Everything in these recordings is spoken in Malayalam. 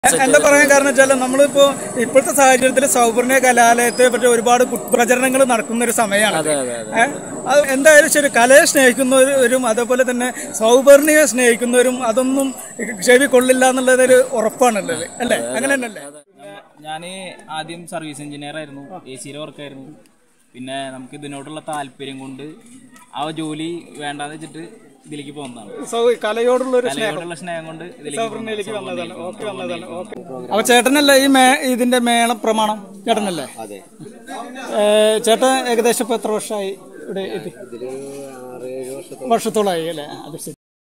എന്താ പറയാൻ കാരണം വെച്ചാൽ നമ്മളിപ്പോ ഇപ്പോഴത്തെ സാഹചര്യത്തിൽ സൗപർണിക കലാലയത്തെ പറ്റി ഒരുപാട് കു- പ്രചരണങ്ങൾ നടക്കുന്ന ഒരു സമയമാണ് ഏ? അത് എന്തായാലും ശരി കലയെ സ്നേഹിക്കുന്നവരും അതേപോലെ തന്നെ സൗപർണിയെ സ്നേഹിക്കുന്നവരും അതൊന്നും ചെവി കൊള്ളില്ല എന്നുള്ളതൊരു ഉറപ്പാണുള്ളത് അല്ലേ അങ്ങനെ തന്നെയല്ലേ ഞാൻ ആദ്യം സർവീസ് എഞ്ചിനീയർ ആയിരുന്നു എ സിയിലെ വർക്കായിരുന്നു പിന്നെ നമുക്ക് ഇതിനോടുള്ള താല്പര്യം കൊണ്ട് ആ ജോലി വേണ്ടാന്ന് വെച്ചിട്ട് ഇതിലേക്ക് പോകുന്നതാണ് സൗ കലയോടുള്ള ഒരു കലയോടുള്ള സ്നേഹം കൊണ്ട് ഇതിലേക്ക് സൗപർണിയിലേക്ക് വന്നതാണ് ഓക്കെ വന്നതാണ് ഓക്കെ അപ്പൊ ചേട്ടനല്ലേ ഈ മേ ഇതിന്റെ മേള പ്രമാണം ചേട്ടനല്ലേ അതെ ഏ, ചേട്ടൻ ഏകദേശം ഇപ്പൊ എത്ര വർഷമായി ഇവിടെ എത്തി ഇതില് ആറ് ഏഴ് വർഷത്തെ വർഷത്തോളമായി അല്ലേ അത് ശരി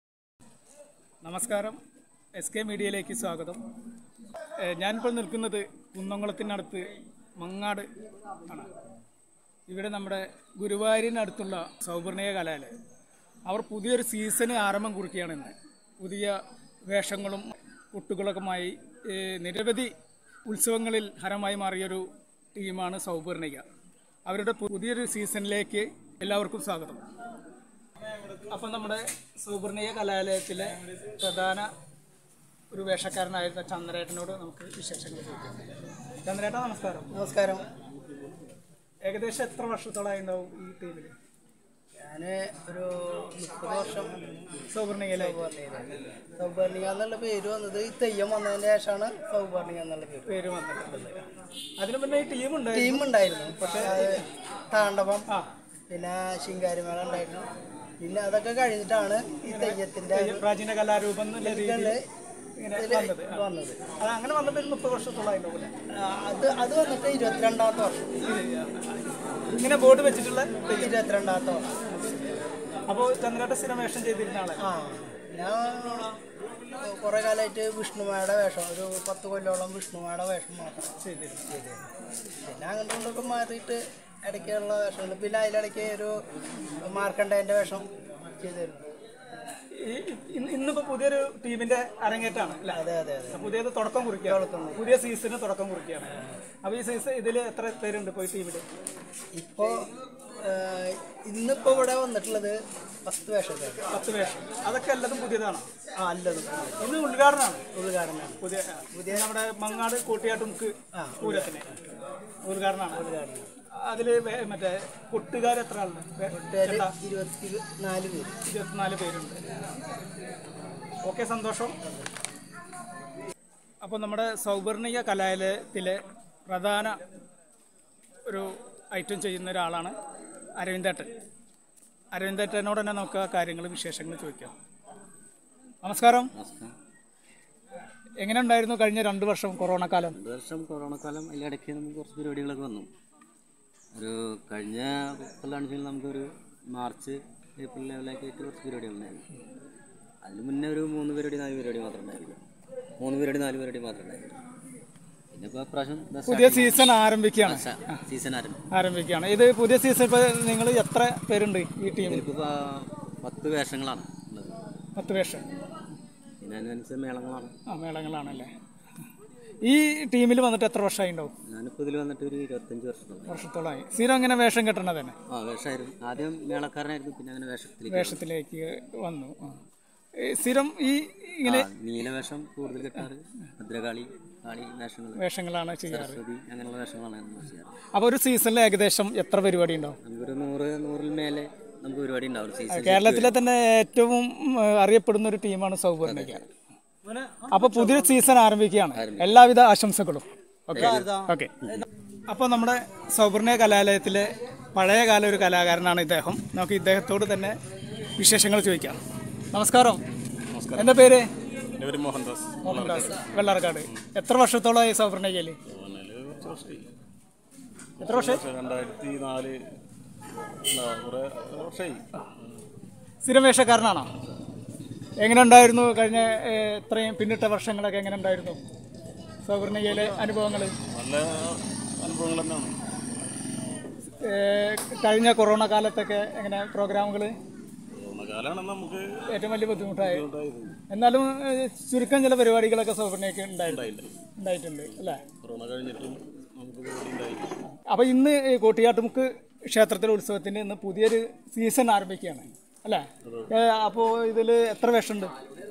നമസ്കാരം എസ് കെ മീഡിയയിലേക്ക് സ്വാഗതം ഏ, ഞാനിപ്പോൾ നിൽക്കുന്നത് കുന്നംകുളത്തിനടുത്ത് മങ്ങാട് ആണ് ഇവിടെ നമ്മുടെ ഗുരുവായൂരിനടുത്തുള്ള സൗപർണിക കലാലയം അവർ പുതിയൊരു സീസണ് ആരംഭം കുറിക്കുകയാണ് ഇന്ന് പുതിയ വേഷങ്ങളും കുട്ടുകളൊക്കെമായി ഏ, നിരവധി ഉത്സവങ്ങളിൽ ഹരമായി മാറിയൊരു ടീമാണ് സൗപർണിക അവരുടെ പുതിയൊരു സീസണിലേക്ക് എല്ലാവർക്കും സ്വാഗതം അപ്പം നമ്മുടെ സൗപർണിക കലാലയത്തിലെ പ്രധാന ഒരു വേഷക്കാരനായിരുന്ന ചന്ദ്രേട്ടനോട് നമുക്ക് വിശേഷങ്ങൾ ചോദിക്കാം ചന്ദ്രേട്ട നമസ്കാരം നമസ്കാരം ഏകദേശം എത്ര വർഷത്തോളമായി ഉണ്ടാവും ഈ ടീമിൽ ഞാൻ ഒരു മുപ്പത് വർഷം സൗപർണികയിലെ സൗപർണിക എന്നുള്ള പേര് വന്നത് ഈ തെയ്യം വന്നതിന് ശേഷമാണ് സൗപർണിക എന്നുള്ള പേര് പേര് വന്നിട്ടുള്ളത് അതിന് മുന്നേ ഈ ടീം ഉണ്ട് ടീം ഉണ്ടായിരുന്നു പക്ഷെ അത് താണ്ഡവം പിന്നെ ശിങ്കാരിമേള ഉണ്ടായിരുന്നു പിന്നെ അതൊക്കെ കഴിഞ്ഞിട്ടാണ് ഈ തെയ്യത്തിന്റെ പ്രാചീന കലാരൂപം എന്നുള്ള രീതിയിൽ ഇങ്ങനെ ഇതില് വന്നത് വന്നത് അത് അങ്ങനെ വന്നപ്പോൾ ഒരു മുപ്പത് വർഷത്തോളമായി ഉണ്ടാവും അല്ലേ? ആ, അത് അത് വന്നിട്ട് ഇരുപത്തിരണ്ടാമത്തെ വർഷം ഇങ്ങനെ ബോർഡ് വെച്ചിട്ടുള്ള ഇരുപത്തിരണ്ടാമത്തെ വർഷം അപ്പോൾ ചന്ദ്രേട്ട സ്ഥിരം വേഷം ചെയ്തിരുന്ന ആളെ ആ ഞാൻ കുറെ കാലമായിട്ട് വിഷ്ണുമായുടെ വേഷം ഒരു പത്ത് കൊല്ലോളം വിഷ്ണുമായുടെ വേഷം മാത്രം ചെയ്തിരുന്നു പിന്നെ അങ്ങോട്ടും ഇങ്ങോട്ടൊക്കെ മാറിയിട്ട് ഇടയ്ക്കുള്ള വേഷങ്ങൾ പിന്നെ അതിലിടയ്ക്ക് ഒരു മാർക്കണ്ടേൻ്റെ വേഷം ചെയ്തിരുന്നു ഈ ഇന്ന് ഇന്നിപ്പോ പുതിയൊരു ടീമിന്റെ അരങ്ങേറ്റാണ് അല്ലേ അതെ അതെ അതെ പുതിയത് തുടക്കം കുറിക്കുകയാണ് പുതിയ സീസണിന് തുടക്കം കുറിക്കുകയാണ് അപ്പൊ ഈ സീസൺ ഇതിൽ എത്ര പേരുണ്ട് ഇപ്പോൾ ഈ ടീമിൽ ഇപ്പോൾ ഇന്നിപ്പോൾ ഇവിടെ വന്നിട്ടുള്ളത് പത്ത് വേഷക്കാർ പത്ത് വേഷം അതൊക്കെ എല്ലാതും പുതിയതാണ് ആ അല്ലതും ഇന്ന് ഉദ്ഘാടനമാണ് ഉദ്ഘാടനം പുതിയ പുതിയ നമ്മുടെ മങ്ങാട് കോട്ടിയാട്ടുമുക്ക് പൂരത്തിന് ഉദ്ഘാടനമാണ് ഉദ്ഘാടനം അതില് വേ- മറ്റേ കൊട്ടുകാർ എത്ര ആളുണ്ട് വേ- കൂട്ടുകാർ ഇരുപത്തി നാല് പേര് ഇരുപത്തിനാല് പേരുണ്ട് ഓക്കെ സന്തോഷം അപ്പോൾ നമ്മുടെ സൗവർണിക കലാലയത്തിലെ പ്രധാന ഒരു ഐറ്റം ചെയ്യുന്ന ഒരാളാണ് അരവിന്ദേട്ടൻ അരവിന്ദേട്ടനോട് തന്നെ നമുക്ക് ആ കാര്യങ്ങൾ വിശേഷങ്ങൾ ചോദിക്കാം നമസ്കാരം എങ്ങനെ ഉണ്ടായിരുന്നു കഴിഞ്ഞ രണ്ട് വർഷം കൊറോണ കാലം രണ്ട് വർഷം കൊറോണ കാലം അതിലിടയ്ക്ക് നമുക്ക് കുറച്ച് പരിപാടികളൊക്കെ വന്നു ഒരു കഴിഞ്ഞ കൊല്ലാണെങ്കിലും നമുക്കൊരു മാർച്ച് ഏപ്രിൽ ലെവലൊക്കെ ആയിട്ട് കുറച്ച് പരിപാടികളുണ്ടായിരുന്നു അതിന് മുന്നേ ഒരു മൂന്ന് പരിപാടി നാല് പരിപാടി മാത്രമേ ഉണ്ടായിരുന്നു മൂന്ന് പരിപാടി നാല് പരിപാടി മാത്രമേ ഉണ്ടായിരുന്നു പിന്നെ ഇപ്പോൾ പ്രാവശ്യം പുതിയ സീസൺ ആരംഭിക്കുകയാണ് സീസൺ ആരംഭിക്കും ആരംഭിക്കുകയാണ് ഇത് പുതിയ സീസൺ ഇപ്പോൾ നിങ്ങൾ എത്ര പേരുണ്ട് ഈ ടീമിൽ ഇപ്പോൾ പത്ത് വേഷങ്ങളാണ് ഉള്ളത് പത്ത് വേഷം പിന്നെ അതിനനുസരിച്ച് മേളങ്ങളാണ് ആ മേളങ്ങളാണല്ലേ ഈ ടീമിൽ വന്നിട്ട് എത്ര വർഷമായി ഉണ്ടാവും ഞാനിപ്പോൾ ഇതിൽ വന്നിട്ട് ഒരു ഇരുപത്തഞ്ച് വർഷത്തോളം വർഷത്തോളമായി സ്ഥിരം അങ്ങനെ വേഷം കെട്ടണത് തന്നെ ആ വേഷമായിരുന്നു ആദ്യം മേളക്കാരനായിരുന്നു പിന്നെ അങ്ങനെ വേഷത്തിലേക്ക് വേഷത്തിലേക്ക് വന്നു ആ. ഈ സ്ഥിരം ഈ ഇങ്ങനെ ആ, നീലവേഷം കൂടുതൽ കിട്ടാറ് ഭദ്രകാളി കാളി വേഷങ്ങൾ വേഷങ്ങളാണ് ചെയ്യാറ് സരസ്വതി അങ്ങനെയുള്ള വേഷങ്ങളാണ് നമ്മൾ ചെയ്യാറ് അപ്പോൾ ഒരു സീസണിൽ ഏകദേശം എത്ര പരിപാടി ഉണ്ടാവും നമുക്കൊരു നൂറ് നൂറിൽ മേലെ നമുക്ക് പരിപാടി ഉണ്ടാവും സീസൺ കേരളത്തിലെ തന്നെ ഏറ്റവും ഉം, അറിയപ്പെടുന്ന ഒരു ടീമാണ് സൗപർണിക അപ്പോൾ പുതിയ സീസൺ ആരംഭിക്കുകയാണ് എല്ലാവിധ ആശംസകളും ഓക്കെ ഓക്കെ അപ്പോൾ നമ്മുടെ സൗപർണിക കലാലയത്തിലെ പഴയകാല ഒരു കലാകാരനാണ് ഇദ്ദേഹം നമുക്ക് ഇദ്ദേഹത്തോട് തന്നെ വിശേഷങ്ങൾ ചോദിക്കാം നമസ്കാരം എന്താ പേര് എൻ്റെ പേര് മോഹൻദാസ് മോഹൻദാസ് വെള്ളാർക്കാട് എത്ര വർഷത്തോളമായി സൗപർണികയിൽ കുറച്ച് വർഷമായി എത്ര വർഷം രണ്ടായിരത്തി നാല് കുറേ വർഷമായി സ്ഥിരം വേഷക്കാരനാണോ എങ്ങനെ ഉണ്ടായിരുന്നു കഴിഞ്ഞ ഏഹ്, ഇത്രയും പിന്നിട്ട വർഷങ്ങളൊക്കെ എങ്ങനെ ഉണ്ടായിരുന്നു സൗവർണികയിലെ അനുഭവങ്ങൾ നല്ല അനുഭവങ്ങൾ തന്നെയാണ് കഴിഞ്ഞ കൊറോണ കാലത്തൊക്കെ എങ്ങനെ പ്രോഗ്രാമുകൾ ഓണക്കാലാണ് നമുക്ക് ഏറ്റവും വലിയ ബുദ്ധിമുട്ടായി ഉണ്ടായത് എന്നാലും ഏഹ്, ചുരുക്കം ചില പരിപാടികളൊക്കെ സൗവർണികയ്ക്ക് ഉണ്ടായിട്ടുണ്ട് ഉണ്ടായിട്ടുണ്ട് അല്ലേ കൊറോണ കഴിഞ്ഞിട്ടും നമുക്ക് പരിപാടി ഉണ്ടായി അപ്പോൾ ഇന്ന് ഈ കോട്ടിയാട്ടുമുക്ക് ക്ഷേത്രത്തിലെ ഉത്സവത്തിന് ഇന്ന് പുതിയൊരു സീസൺ ആരംഭിക്കുകയാണ് അല്ലേ അപ്പോൾ ഇതിൽ എത്ര വേഷമുണ്ട്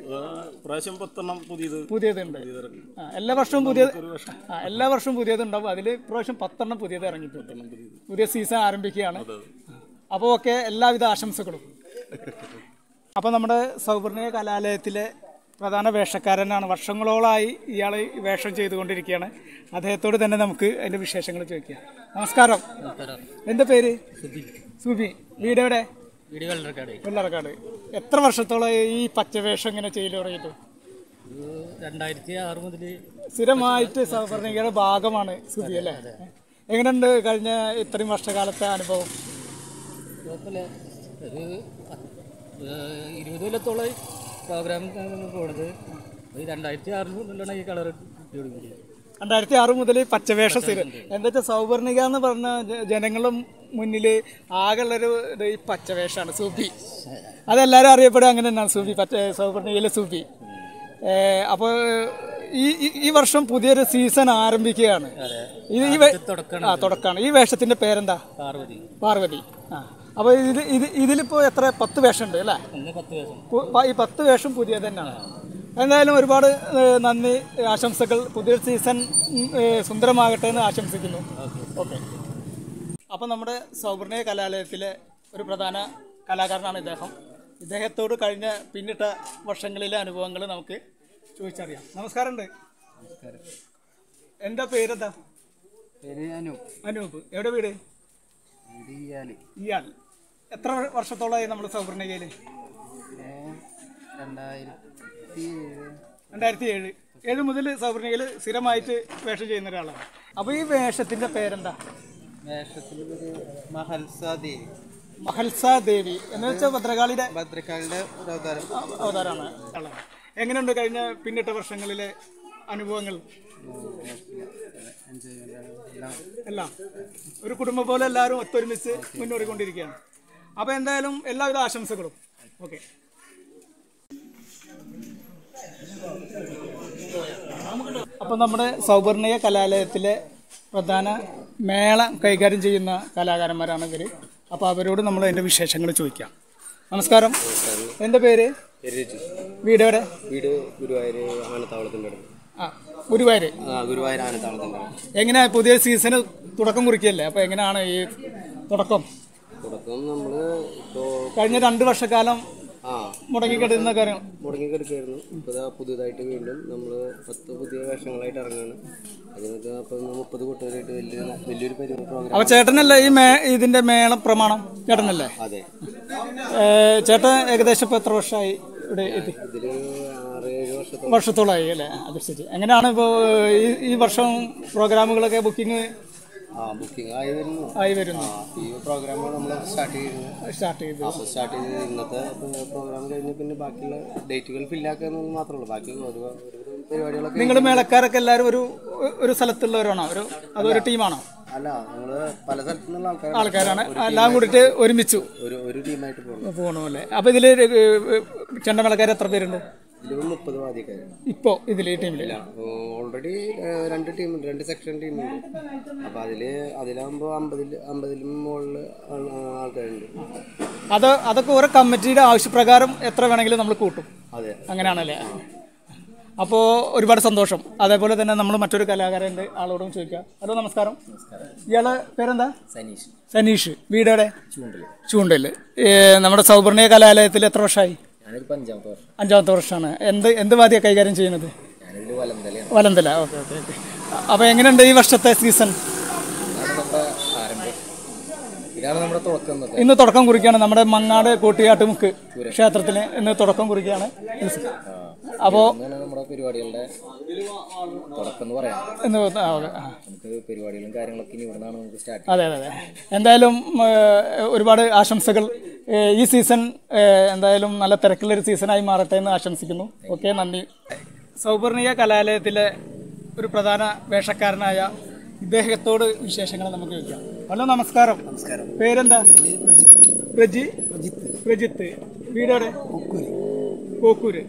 പ്രാവശ്യം പത്തെണ്ണം പുതിയത് പുതിയതുണ്ട് പുതിയതിറങ്ങി ആ, എല്ലാ വർഷവും പുതിയ ആ, എല്ലാ വർഷവും പുതിയതുണ്ടാവും അതിൽ ഇപ്രാവശ്യം പത്തെണ്ണം പുതിയത് ഇറങ്ങിയിട്ടുണ്ട് പുതിയ സീസൺ ആരംഭിക്കുകയാണ് അപ്പോൾ ഓക്കെ എല്ലാവിധ ആശംസകളും അപ്പോൾ നമ്മുടെ സൗപർണിക കലാലയത്തിലെ പ്രധാന വേഷക്കാരനാണ് വർഷങ്ങളോളായി ഇയാൾ വേഷം ചെയ്തുകൊണ്ടിരിക്കുകയാണ് അദ്ദേഹത്തോട് തന്നെ നമുക്ക് അതിൻ്റെ വിശേഷങ്ങൾ ചോദിക്കാം നമസ്കാരം എന്താ പേര് സുബി വീട് എവിടെ വീഡിയോ വെള്ളക്കാട് വെള്ളറക്കാട് എത്ര വർഷത്തോളം ഈ പച്ചവേഷം ഇങ്ങനെ ചെയ്യൽ തുടങ്ങിയിട്ട് രണ്ടായിരത്തി ആറ് മുതൽ സ്ഥിരമായിട്ട് സൗപർണികയുടെ ഭാഗമാണ് സുബി അല്ലേ എങ്ങനെയുണ്ട് കഴിഞ്ഞ ഇത്രയും വർഷകാലത്തെ അനുഭവം കുഴപ്പമില്ല ഒരു പത്ത്- ഏഹ് ഇരുപത് കൊല്ലത്തോളം പ്രോഗ്രാം പോണത് ഈ രണ്ടായിരത്തി ആറിൽ മുതലാണ് ഈ കളർ കിട്ടിയത് രണ്ടായിരത്തി ആറ് മുതൽ പച്ചവേഷം സ്ഥിരം എന്താ വെച്ചാൽ സൗവർണിക എന്ന് പറഞ്ഞ ജ- ജനങ്ങളും മുന്നിൽ ആകെയുള്ളൊരു ഇത് ഈ പച്ചവേഷമാണ് സൂഫി അതെല്ലാവരും അറിയപ്പെടുക അങ്ങനെ തന്നെയാണ് സൂഫി പച്ച സൗവർണികയിലെ സൂഫി അപ്പോൾ ഈ ഈ- ഈ വർഷം പുതിയൊരു സീസൺ ആരംഭിക്കുകയാണ് ഇത് ഈ വേ- ആ തുടക്കമാണ് ഈ വേഷത്തിന്റെ പേരെന്താ പാർവതി പാർവതി ആ അപ്പോൾ ഇത് ഇത് ഇതിലിപ്പോൾ എത്ര പത്ത് വേഷമുണ്ട് അല്ലേ ഒന്ന് പത്ത് ദിവസം പു- പ- ഈ പത്ത് വേഷം പുതിയത് തന്നെയാണ് എന്തായാലും ഒരുപാട് ഏ, നന്ദി ആശംസകൾ പുതിയൊരു സീസൺ ഉം, ഏ, സുന്ദരമാകട്ടെ എന്ന് ആശംസിക്കുന്നു ഓക്കെ അപ്പം നമ്മുടെ സൗവർണീയ കലാലയത്തിലെ ഒരു പ്രധാന കലാകാരനാണ് ഇദ്ദേഹം ഇദ്ദേഹത്തോട് കഴിഞ്ഞ പിന്നിട്ട വർഷങ്ങളിലെ അനുഭവങ്ങൾ നമുക്ക് ചോദിച്ചറിയാം നമസ്കാരമുണ്ട് എന്താ പേരെന്താ പേര് അനു അനൂപ് എവിടെ വീട് ഇയാല് ഇയാൾ എത്ര വർഷത്തോളമായി നമ്മൾ സൗവർണികയിൽ രണ്ടായിരത്തി രണ്ടായിരത്തി ഏഴ് ഏഴ് മുതൽ സൗവർണികയിൽ സ്ഥിരമായിട്ട് വേഷം ചെയ്യുന്ന ഒരാളാണ് അപ്പോൾ ഈ വേഷത്തിന്റെ പേരെന്താ വേഷത്തിൽ ഒരു മഹൽസ ദേവി മഹൽസ ദേവി എന്ന് വെച്ചാൽ ഭദ്രകാളിയുടെ ഭദ്രക്കാളിയുടെ ഒരു അവതാരം അവതാരമാണ് ആളാണ് എങ്ങനെയുണ്ട് കഴിഞ്ഞ പിന്നിട്ട വർഷങ്ങളിലെ അനുഭവങ്ങൾ എല്ലാം ഒരു കുടുംബം പോലെ എല്ലാവരും ഒത്തൊരുമിച്ച് മുന്നോറിക്കൊണ്ടിരിക്കുകയാണ് അപ്പോൾ എന്തായാലും എല്ലാവിധ ആശംസകളും ഓക്കെ അപ്പോൾ നമ്മുടെ സൗവർണിക കലാലയത്തിലെ പ്രധാന മേള കൈകാര്യം ചെയ്യുന്ന കലാകാരന്മാരാണ് ഇവർ അപ്പോൾ അവരോട് നമ്മൾ അതിൻ്റെ വിശേഷങ്ങൾ ചോദിക്കാം നമസ്കാരം എൻ്റെ പേര് വീട് എവിടെ വീട് ഗുരുവായൂർ ആനത്താവളത്തിൻ്റെ അടുത്ത് ആ ഗുരുവായൂർ ആ ഗുരുവായൂർ ആനത്താവളത്തിൻ്റെ അടുത്ത് എങ്ങനെ പുതിയ സീസണ് തുടക്കം കുറിക്കല്ലേ അപ്പോൾ എങ്ങനെയാണ് ഈ തുടക്കം തുടക്കം നമ്മൾ ഇപ്പോൾ കഴിഞ്ഞ രണ്ട് വർഷക്കാലം ആ മുടങ്ങിക്കിടന്ന കാര്യം മുടങ്ങിക്കിടക്കായിരുന്നു ഇപ്പോൾ ഇതാ പുതിയതായിട്ട് വീണ്ടും നമ്മൾ പത്ത് പുതിയ വേഷങ്ങളായിട്ട് ഇറങ്ങുകയാണ് അതിനൊക്കെ അപ്പം മുപ്പത് കൂട്ടുകാരായിട്ട് വലിയ വലിയൊരു പരിപാടി പ്രോഗ്രാം അപ്പോൾ ചേട്ടനല്ലേ ഈ മേ ഇതിൻ്റെ മേള പ്രമാണം ചേട്ടനല്ലേ അതെ ഏ, ചേട്ടൻ ഏകദേശം ഇപ്പോൾ എത്ര വർഷമായി ഇവിടെ എത്തി ഇതിൽ ആറ് ഏഴ് വർഷത്തോളം വർഷത്തോളമായി അല്ലേ അത് ശരി എങ്ങനെയാണ് ഇപ്പോൾ ഈ ഈ വർഷം പ്രോഗ്രാമുകളൊക്കെ ബുക്കിംഗ് ആ ബുക്കിംഗ് ആയി വരുന്നു ആയി വരുന്നു ആ ഈ പ്രോഗ്രാം നമ്മൾ സ്റ്റാർട്ട് ചെയ്യുന്നത് സ്റ്റാർട്ട് ചെയ്ത് അപ്പോൾ സ്റ്റാർട്ട് ചെയ്ത് ഇന്നത്തെ പ്രോഗ്രാം കഴിഞ്ഞ് പിന്നെ ബാക്കിയുള്ള ഡേറ്റുകൾ ഫില്ലാക്കുക എന്നത് മാത്രമേ ഉള്ളൂ ബാക്കി ഒരു ഒരുവിധം പരിപാടികളൊക്കെ നിങ്ങൾ മേളക്കാരൊക്കെ എല്ലാവരും ഒരു ഒരു സ്ഥലത്തുള്ളവരാണോ ഒരു അതൊരു ടീമാണോ അല്ല നമ്മൾ പല സ്ഥലത്തു നിന്നുള്ള ആൾക്കാർ ആൾക്കാരാണ് എല്ലാം കൂടിയിട്ട് ഒരുമിച്ചു ഒരു ഒരു ടീമായിട്ട് പോകുന്നു പോകണമല്ലേ അപ്പോൾ ഇതിൽ ചെണ്ടമേളക്കാർ എത്ര പേരുണ്ട് ഇതിൽ മുപ്പത് വാദ്യക്കാർ ഇപ്പോൾ ഇതിൽ ഈ ടീമിൽ ഓൾറെഡി രണ്ട് ടീമുണ്ട് രണ്ട് സെക്ഷൻ ടീമുണ്ട് അപ്പോൾ അതിൽ അതിലാകുമ്പോൾ അമ്പതിൽ അമ്പതിലും മുകളിൽ ആൾക്കാരുണ്ട് അത് അതൊക്കെ ഓരോ കമ്മിറ്റിയുടെ ആവശ്യപ്രകാരം എത്ര വേണമെങ്കിലും നമ്മൾ കൂട്ടും അതെ അങ്ങനെയാണല്ലേ അപ്പോൾ ഒരുപാട് സന്തോഷം അതേപോലെ തന്നെ നമ്മൾ മറ്റൊരു കലാകാരൻ്റെ ആളോടും ചോദിക്കാം ഹലോ നമസ്കാരം ഇയാളെ പേരെന്താ സനീഷ് സനീഷ് വീടേടെ ചൂണ്ടൽ ചൂണ്ടൽ നമ്മുടെ സൗപർണിക കലാലയത്തിൽ എത്ര വർഷമായി ഞാനിപ്പോൾ അഞ്ചാമത്തെ വർഷം അഞ്ചാമത്തെ വർഷമാണ് എന്ത് എന്ത് വാദ്യ കൈകാര്യം ചെയ്യുന്നത് ഞാനിതിൽ വലന്തലയാണ് വലന്തല ഓക്കെ ഓക്കെ ഓക്കെ അപ്പോൾ എങ്ങനെയുണ്ട് ഈ വർഷത്തെ സീസൺ ഇതാണ് നമ്മുടെ ആരംഭം ഇതാണ് നമ്മുടെ തുടക്കം എന്നൊക്കെ ഇന്ന് തുടക്കം കുറിക്കുകയാണ് നമ്മുടെ മങ്ങാട് കൂട്ടിയാട്ടുമുക്ക് ക്ഷേത്രത്തിന് ഇന്ന് തുടക്കം കുറിക്കുകയാണ് അപ്പോൾ ഇതാണ് നമ്മുടെ പരിപാടികളുടെ തുടക്കം എന്ന് പറയാം ഇന്ന് ആ, ഓക്കെ. ആ. നമുക്ക് പരിപാടികളും കാര്യങ്ങളൊക്കെ ഇനി ഇവിടുന്നാണ് നമുക്ക് സ്റ്റാർട്ട് അതെ അതെ അതെ എന്തായാലും ഏഹ്, ഒരുപാട് ആശംസകൾ ഏഹ്, ഈ സീസൺ ഏഹ്, എന്തായാലും നല്ല തിരക്കുള്ളൊരു സീസണായി മാറട്ടെ എന്ന് ആശംസിക്കുന്നു ഓക്കെ നന്ദി സൗപർണിക കലാലയത്തിലെ ഒരു പ്രധാന വേഷക്കാരനായ ഇദ്ദേഹത്തോട് വിശേഷങ്ങൾ നമുക്ക് ചോദിക്കാം ഹലോ നമസ്കാരം നമസ്കാരം പേരെന്താ പ്രജി പ്രജിത്ത് വീടോടെ കോക്കൂര്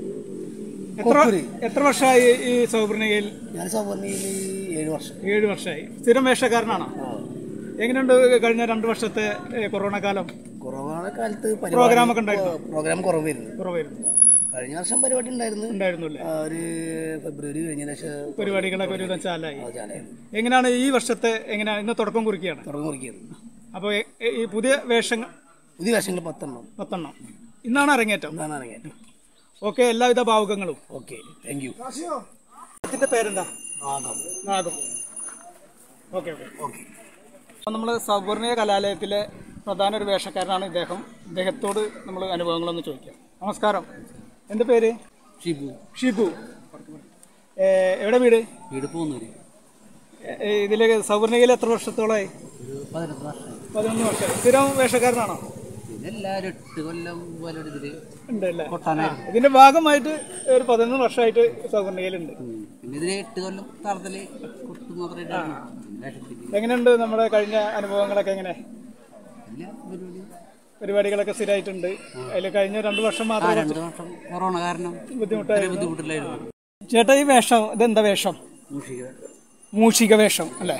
എത്ര എത്ര വർഷമായി ഈ സൗപർണികയിൽ ഞാൻ സൗവർണിയിൽ ഏഴ് വർഷം ഏഴ് വർഷമായി സ്ഥിരം വേഷക്കാരനാണോ എങ്ങനെയുണ്ട് കഴിഞ്ഞ രണ്ട് വർഷത്തെ ഏ, കൊറോണ കാലം കൊറോണ കാലത്ത് പ്രോഗ്രാം ഒക്കെ ഉണ്ടായിരുന്നു പ്രോഗ്രാം കുറവായിരുന്നു കുറവായിരുന്നു കഴിഞ്ഞ വർഷം പരിപാടി ഉണ്ടായിരുന്നു ഉണ്ടായിരുന്നില്ലേ ആ, ഒരു ഫെബ്രുവരി കഴിഞ്ഞ ശേഷം പരിപാടികളൊക്കെ ഒരു ചാലായി ചാലായിരുന്നു എങ്ങനെയാണ് ഈ വർഷത്തെ എങ്ങനെയാണ് ഇന്ന് തുടക്കം കുറിക്കുകയാണ് തുടങ്ങി കുറിക്കിയത് അപ്പോൾ ഈ പുതിയ വേഷങ്ങൾ പുതിയ വേഷങ്ങൾ പത്തെണ്ണം പത്തെണ്ണം ഇന്നാണ് അരങ്ങേറ്റം എന്നാണ് ഇറങ്ങിയത് ഓക്കെ എല്ലാവിധ ഭാവുകങ്ങളും ഓക്കെ താങ്ക് യു ഇതിന്റെ പേരെന്താ നാഗം ഓക്കെ ഓക്കെ ഓക്കെ അപ്പം നമ്മൾ സൗവർണീയ കലാലയത്തിലെ പ്രധാന ഒരു വേഷക്കാരനാണ് ഇദ്ദേഹം ഇദ്ദേഹത്തോട് നമ്മൾ അനുഭവങ്ങളൊന്ന് ചോദിക്കാം നമസ്കാരം എൻ്റെ പേര് ഷിബു ഷിബു ഏ, എവിടെ വീട് വീട് പോകുന്നവര് ഏ, ഇതിലെ സൗവർണികയിൽ എത്ര വർഷത്തോളമായി ഒരു പതിനെട്ട് വർഷം പതിനൊന്ന് വർഷം സ്ഥിരം വേഷക്കാരനാണോ പിന്നെ എല്ലാവരും എട്ട് കൊല്ലം പോലെ ഇതില് ഉണ്ട് അല്ലേ കൊട്ടാനായിരുന്നു ഇതിന്റെ ഭാഗമായിട്ട് ഒരു പതിനൊന്ന് വർഷമായിട്ട് സൗവർണികയിലുണ്ട് പിന്നെ ഇതില് എട്ട് കൊല്ലം താളത്തില് കൊട്ട് മാത്രമായിട്ടാണ് പിന്നെ വേഷത്തില് എങ്ങനെയുണ്ട് നമ്മുടെ കഴിഞ്ഞ അനുഭവങ്ങളൊക്കെ എങ്ങനെ എല്ലാ പരിപാടി പരിപാടികളൊക്കെ സ്ഥിരമായിട്ടുണ്ട് അതിൽ കഴിഞ്ഞ രണ്ട് വർഷം ആ മാത്രം രണ്ട് വർഷം കൊറോണ കാരണം ബുദ്ധിമുട്ടായിരുന്നു ബുദ്ധിമുട്ടില്ലായിരുന്നു ചേട്ടാ ഈ വേഷം ഇതെന്താ വേഷം മൂഷിക മൂഷിക വേഷം അല്ലേ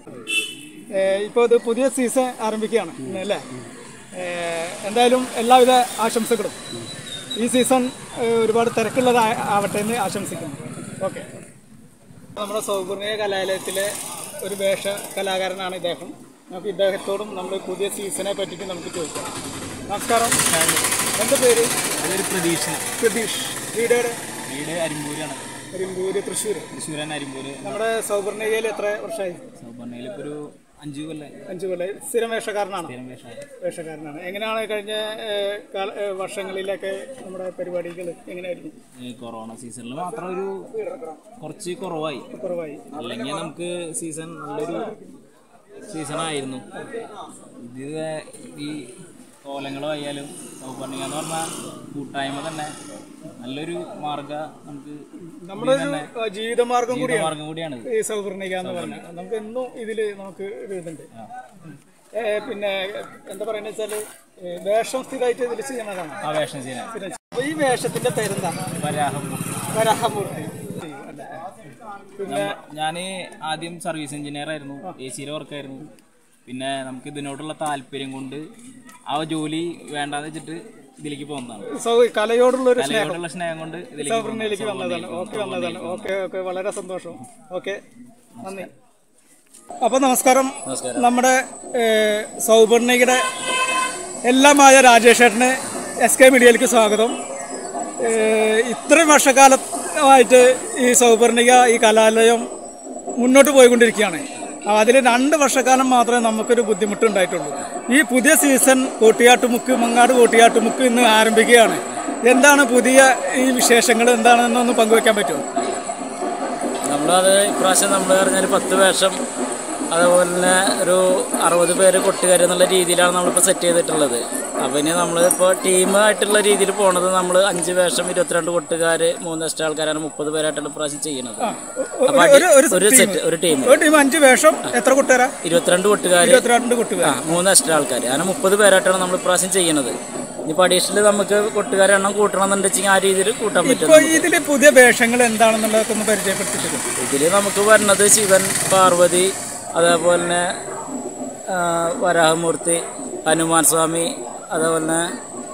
ഇപ്പോൾ ഇത് പുതിയ സീസൺ ആരംഭിക്കുകയാണ് ഇന്ന് അല്ലേ ഏ, എന്തായാലും എല്ലാവിധ ആശംസകളും ഈ സീസൺ ഏ, ഒരുപാട് തിരക്കുള്ളതാ ആവട്ടെ എന്ന് ആശംസിക്കുന്നു ഓക്കെ നമ്മുടെ സൗപൂർണിക കലാലയത്തിലെ ഒരു വേഷ കലാകാരനാണ് ഇദ്ദേഹം നമുക്ക് ഇദ്ദേഹത്തോടും നമ്മുടെ പുതിയ സീസണെ പറ്റിയിട്ട് നമുക്ക് ചോദിക്കാം നമസ്കാരം എൻ്റെ പേര് അതൊരു പ്രതീക്ഷ പ്രതീഷ് വീടേടെ വീട് അരിമ്പൂരാണ് അരിമ്പൂര് തൃശ്ശൂർ തൃശ്ശൂരൻ അരിമ്പൂര് നമ്മുടെ സൗപർണികയിൽ എത്ര വർഷമായി സൗപർണയിൽ ഇപ്പോൾ ഒരു അഞ്ച് കൊല്ലം അഞ്ചു കൊല്ലം സ്ഥിരം വേഷക്കാരനാണ് സ്ഥിരം വേഷമായി വേഷക്കാരനാണ് എങ്ങനെയാണ് കഴിഞ്ഞ ഏഹ്, കാല- ഏഹ്, വർഷങ്ങളിലൊക്കെ നമ്മുടെ പരിപാടികൾ എങ്ങനെയായിരുന്നു ഈ കൊറോണ സീസണിൽ മാത്രം ഒരു കുറച്ച് കുറവായി കുറവായി അല്ലെങ്കിൽ നമുക്ക് സീസൺ നല്ലൊരു സീസൺ ആയിരുന്നു ഇത് ഈ കോലങ്ങളായാലും സൗപർണിക എന്ന് പറഞ്ഞാൽ കൂട്ടായ്മ തന്നെ നല്ലൊരു മാർഗ നമുക്ക് നമ്മുടെ ഒരു ഏഹ്, ജീവിതമാർഗം കൂടിയാണ് മാർഗം കൂടിയാണ് ഈ സൗപർണിക എന്ന് പറഞ്ഞാൽ നമുക്ക് എന്നും ഇതിൽ നമുക്ക് ഒരു ഇതുണ്ട് ഏഹ്, പിന്നെ എന്താ പറയുന്നത് വെച്ചാൽ വേഷം സ്ഥിരമായിട്ട് ഇതിൽ ചെയ്യണതാണ് ആ വേഷം ചെയ്യാൻ സ്ഥിരം. അപ്പൊ ഈ വേഷത്തിന്റെ പേരെന്താ വരാഹം വരാഹമൂർത്തി അല്ലേ? പിന്നെ ഞാൻ ആദ്യം സർവീസ് എഞ്ചിനീയർ ആയിരുന്നു എ സിയിലെ വർക്കായിരുന്നു പിന്നെ നമുക്ക് ഇതിനോടുള്ള താല്പര്യം കൊണ്ട് ആ ജോലി വേണ്ടാന്ന് വെച്ചിട്ട് ഇതിലേക്ക് പോകുന്നതാണ് സൗ കലയോടുള്ള ഒരു സ്നേഹം കലയോടുള്ള സ്നേഹം കൊണ്ട് ഇതിലേക്ക് സൗപർണിയിലേക്ക് വന്നതാണ് ഓക്കെ വന്നതാണ് ഓക്കെ ഓക്കെ വളരെ സന്തോഷം ഓക്കെ നന്ദി അപ്പൊ നമസ്കാരം നമ്മുടെ ഏഹ്, സൗപർണികയുടെ എല്ലാമായ രാജേഷ് ഏട്ടന് എസ് കെ മീഡിയയിലേക്ക് സ്വാഗതം ഏഹ്, ഇത്രയും വർഷക്കാലമായിട്ട് ഈ സൗപർണിക ഈ കലാലയം മുന്നോട്ട് പോയിക്കൊണ്ടിരിക്കുകയാണ് അതിൽ രണ്ട് വർഷക്കാലം മാത്രമേ നമുക്കൊരു ബുദ്ധിമുട്ടുണ്ടായിട്ടുള്ളൂ ഈ പുതിയ സീസൺ കോട്ടിയാട്ടുമുക്ക് മങ്ങാട് കോട്ടിയാട്ടുമുക്ക് ഇന്ന് ആരംഭിക്കുകയാണ് എന്താണ് പുതിയ ഈ വിശേഷങ്ങൾ എന്താണെന്നൊന്ന് പങ്കുവെക്കാൻ പറ്റുമോ നമ്മളത് ഇപ്രാവശ്യം നമ്മൾ പറഞ്ഞാൽ പത്ത് വേഷം അതുപോലെ തന്നെ ഒരു അറുപത് പേര് കൊട്ടുകാർ എന്നുള്ള രീതിയിലാണ് നമ്മളിപ്പോൾ സെറ്റ് ചെയ്തിട്ടുള്ളത് അപ്പോൾ ഇനി നമ്മളിപ്പോൾ ടീമായിട്ടുള്ള രീതിയിൽ പോണത് നമ്മൾ അഞ്ച് വേഷം ഇരുപത്തിരണ്ട് കൊട്ടുകാർ മൂന്ന് എക്സ്ട്രാ ആൾക്കാരാണ് മുപ്പത് പേരായിട്ടാണ് ഇപ്രാവശ്യം ചെയ്യുന്നത് അപ്പോൾ ഒരു ഒരു ഒരു team. സെറ്റ് ഒരു ടീം ഒരു ടീം അഞ്ച് വേഷം എത്ര കൂട്ടുകാരാ ഇരുപത്തിരണ്ട് കൊട്ടുകാർ ഇരുപത്തിരണ്ട് കൂട്ടുകാർ ആ മൂന്ന് എക്സ്ട്രാ ആൾക്കാർ അങ്ങനെ മുപ്പത് പേരായിട്ടാണ് നമ്മൾ ഇപ്രാവശ്യം ചെയ്യുന്നത് ഇനിയിപ്പോൾ അഡീഷണൽ നമുക്ക് കൊട്ടുകാരെ എണ്ണം കൂട്ടണം എന്നുണ്ടെങ്കിൽ ആ രീതിയിൽ കൂട്ടാൻ പറ്റും ഇപ്പൊ ഇതില് പുതിയ വേഷങ്ങൾ എന്താണെന്നുള്ളതൊക്കെ ഒന്ന് പരിചയപ്പെടുത്തിട്ട് ഇതിൽ നമുക്ക് വരുന്നത് ശിവൻ പാർവതി അതേപോലെ തന്നെ ആ, വരാഹമൂർത്തി ഹനുമാൻ സ്വാമി അതേപോലെ തന്നെ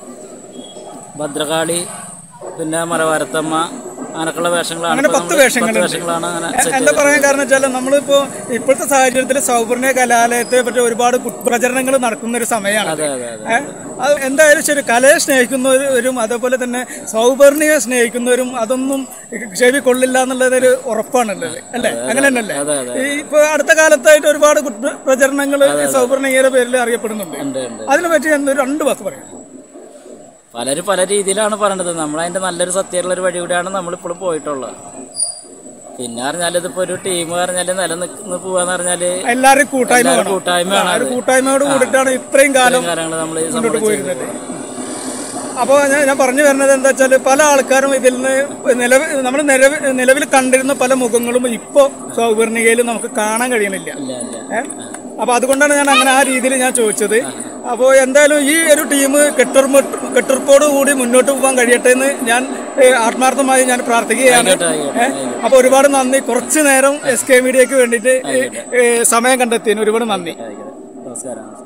ഭദ്രകാളി പിന്നെ മലവാരത്തമ്മ അങ്ങനെയൊക്കെയുള്ള വേഷങ്ങളാണ് അങ്ങനെ ഇപ്പൊ പത്ത് നമ്മള് വേഷങ്ങളുണ്ട്. പത്ത് വേഷങ്ങളാണ് അങ്ങനെ സെറ്റ് എന്താ പറയാൻ കാരണം വെച്ചാൽ നമ്മളിപ്പോ ഇപ്പോഴത്തെ സാഹചര്യത്തിൽ സൗപർണിക കലാലയത്തെ പറ്റി ഒരുപാട് കുപ്രചരണങ്ങൾ നടക്കുന്ന ഒരു സമയമാണ് അതെ അതെ അതെ ഏ? അത് എന്തായാലും ശരി കലയെ സ്നേഹിക്കുന്നവരും അതേപോലെ തന്നെ സൗപർണിയെ സ്നേഹിക്കുന്നവരും അതൊന്നും ചെവി കൊള്ളില്ല എന്നുള്ളതൊരു ഉറപ്പാണുള്ളത് അല്ലേ അങ്ങനെ തന്നെയല്ലേ അതെ, അതെ. ഈ ഇപ്പൊ അടുത്ത കാലത്തായിട്ട് ഒരുപാട് പ്രചരണങ്ങൾ സൗപർണികയുടെ പേരിൽ അറിയപ്പെടുന്നുണ്ട് ഉണ്ട് ഉണ്ട് അതിനെ പറ്റി ഞാൻ ഒരു രണ്ട് വാക്ക് പറയാം പലരും പല രീതിയിലാണ് പറയണത് നമ്മളതിന്റെ നല്ലൊരു സത്യമുള്ള ഒരു വഴി കൂടെയാണ് നമ്മളിപ്പോഴും പോയിട്ടുള്ളത് പിന്നെ പറഞ്ഞാൽ ഇതിപ്പോ ഒരു ടീം പറഞ്ഞാല് നിലനിന്ന് പോവാന്ന് പറഞ്ഞാല് എല്ലാവരും കൂട്ടായ്മ എല്ലാവരും വേണം. കൂട്ടായ്മയാണ് ആ, ഒരു അത്. കൂട്ടായ്മയോട് കൂടിയിട്ടാണ് ഇത്രയും കാലം കാര്യങ്ങൾ നമ്മൾ മുന്നോട്ട് പോയിരുന്നത് അപ്പോൾ ഞാൻ ഞാൻ പറഞ്ഞു വരുന്നത് എന്താ വെച്ചാൽ പല ആൾക്കാരും ഇതിൽ നിന്ന് നിലവിൽ നമ്മൾ നിലവിൽ നിലവിൽ കണ്ടിരുന്ന പല മുഖങ്ങളും ഇപ്പോൾ സൗവർണികയിൽ നമുക്ക് കാണാൻ കഴിയണില്ല ഏ? അപ്പോൾ അതുകൊണ്ടാണ് ഞാൻ അങ്ങനെ ആ രീതിയിൽ ഞാൻ ചോദിച്ചത് അപ്പോൾ എന്തായാലും ഈ ഒരു ടീം കെട്ടുറുമ്പ കെട്ടുറപ്പോട് കൂടി മുന്നോട്ട് പോകാൻ കഴിയട്ടെ എന്ന് ഞാൻ ഏ, ആത്മാർത്ഥമായി ഞാൻ പ്രാർത്ഥിക്കുകയാണ് ആയിക്കോട്ടെ, ആയിക്കോട്ടെ, ഏ? അപ്പോൾ ഒരുപാട് നന്ദി കുറച്ച് നേരം എസ് കെ മീഡിയക്ക് വേണ്ടിയിട്ട് ഏ, ഏ, സമയം കണ്ടെത്തിയതിന് ഒരുപാട് നന്ദി നമസ്കാരം നമസ്കാരം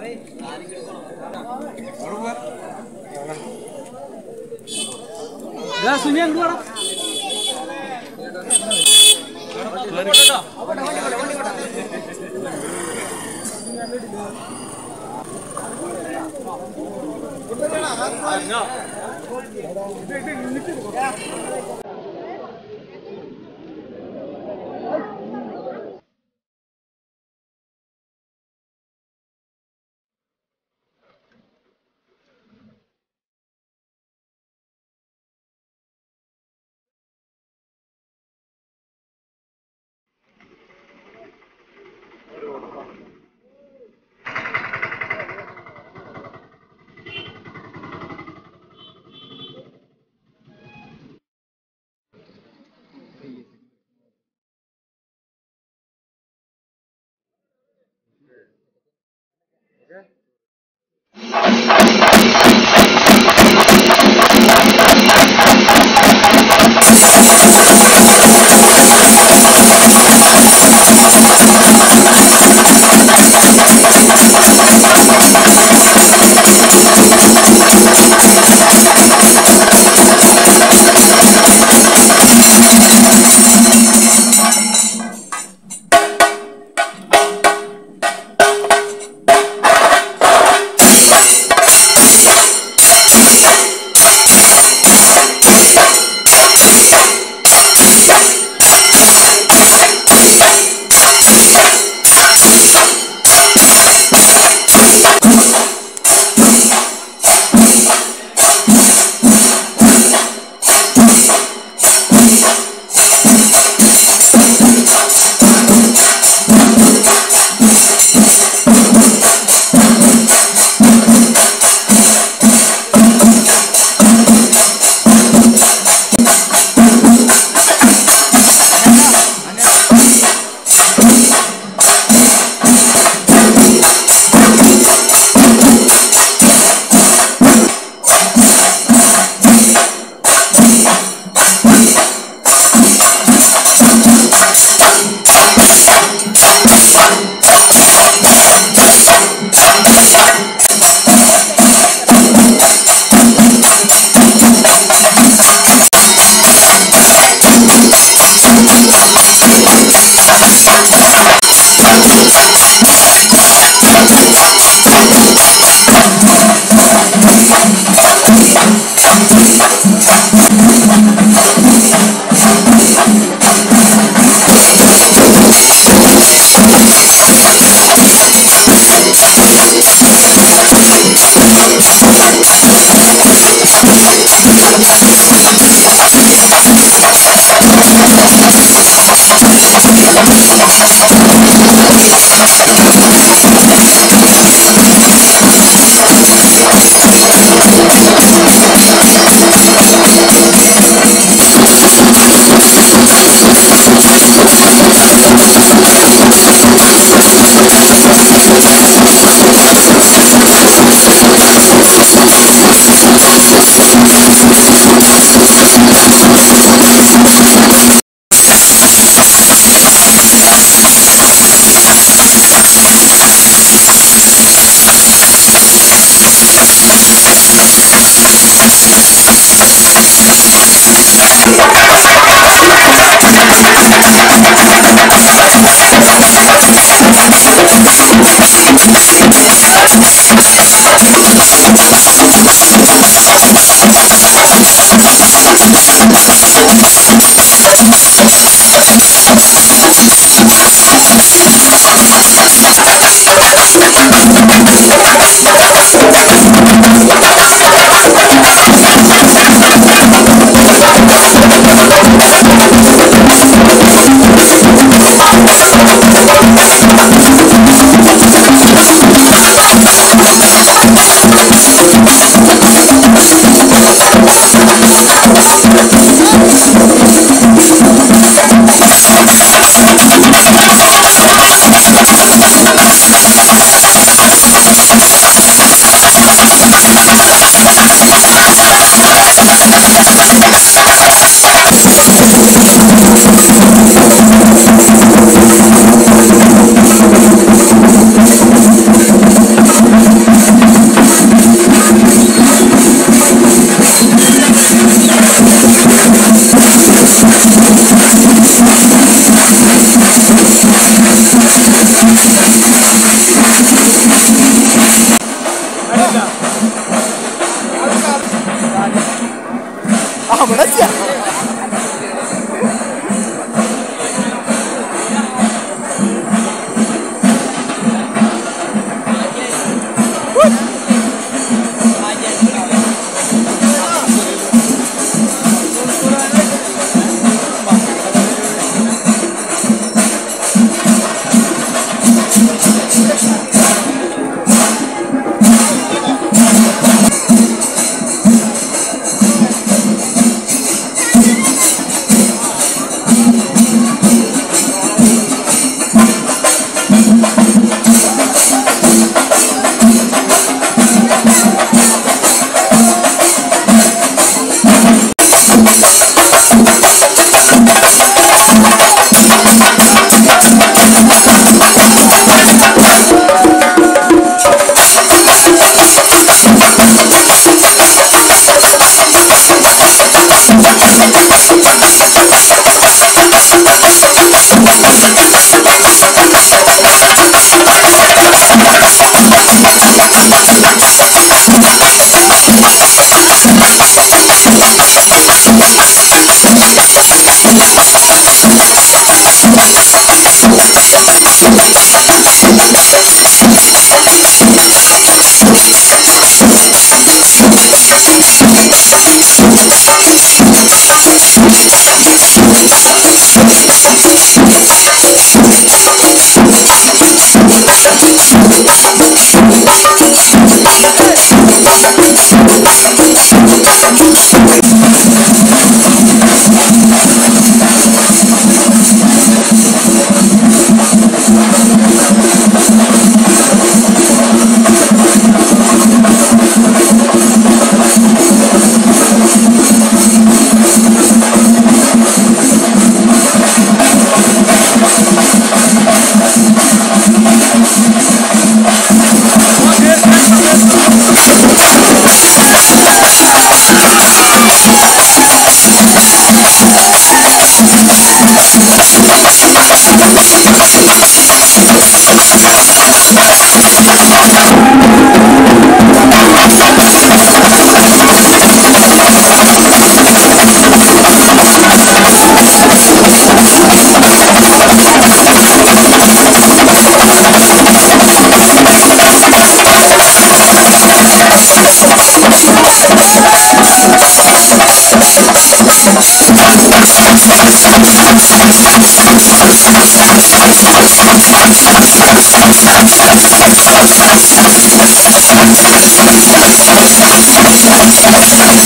Thank അവിടെ ചെ- Thank